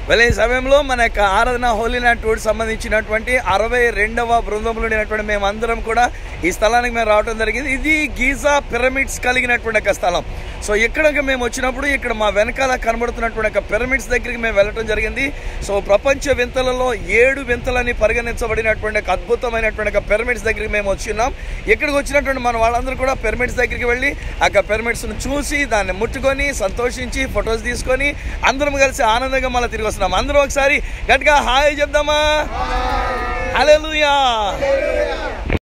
వెళ్ళే సమయంలో మన యొక్క ఆరాధన హోలీ నాట్ టూర్ సంబంధించినటువంటి అరవై రెండవ బృందంలో ఉన్నటువంటి మేమందరం కూడా ఈ స్థలానికి మేము రావడం జరిగింది ఇది గీజా పిరమిడ్స్ కలిగినటువంటి ఒక స్థలం సో ఇక్కడికి మేము వచ్చినప్పుడు ఇక్కడ మా వెనకాల కనబడుతున్నటువంటి ఒక పిరమిడ్స్ దగ్గరికి మేము వెళ్ళటం జరిగింది సో ప్రపంచ వింతలలో ఏడు వింతలని పరిగణించబడినటువంటి ఒక అద్భుతమైనటువంటి ఒక పిరమిడ్స్ దగ్గరికి మేము వచ్చిన్నాం ఇక్కడికి వచ్చినటువంటి మన వాళ్ళందరూ కూడా పిరమిడ్స్ దగ్గరికి వెళ్ళి ఆ పిరమిడ్స్ను చూసి దాన్ని ముట్టుకొని సంతోషించి ఫొటోస్ తీసుకొని అందరం కలిసి ఆనందంగా మళ్ళీ తిరిగి వస్తున్నాం అందరం ఒకసారి గట్టిగా హాయ్ చెప్దామా హల్లెలూయా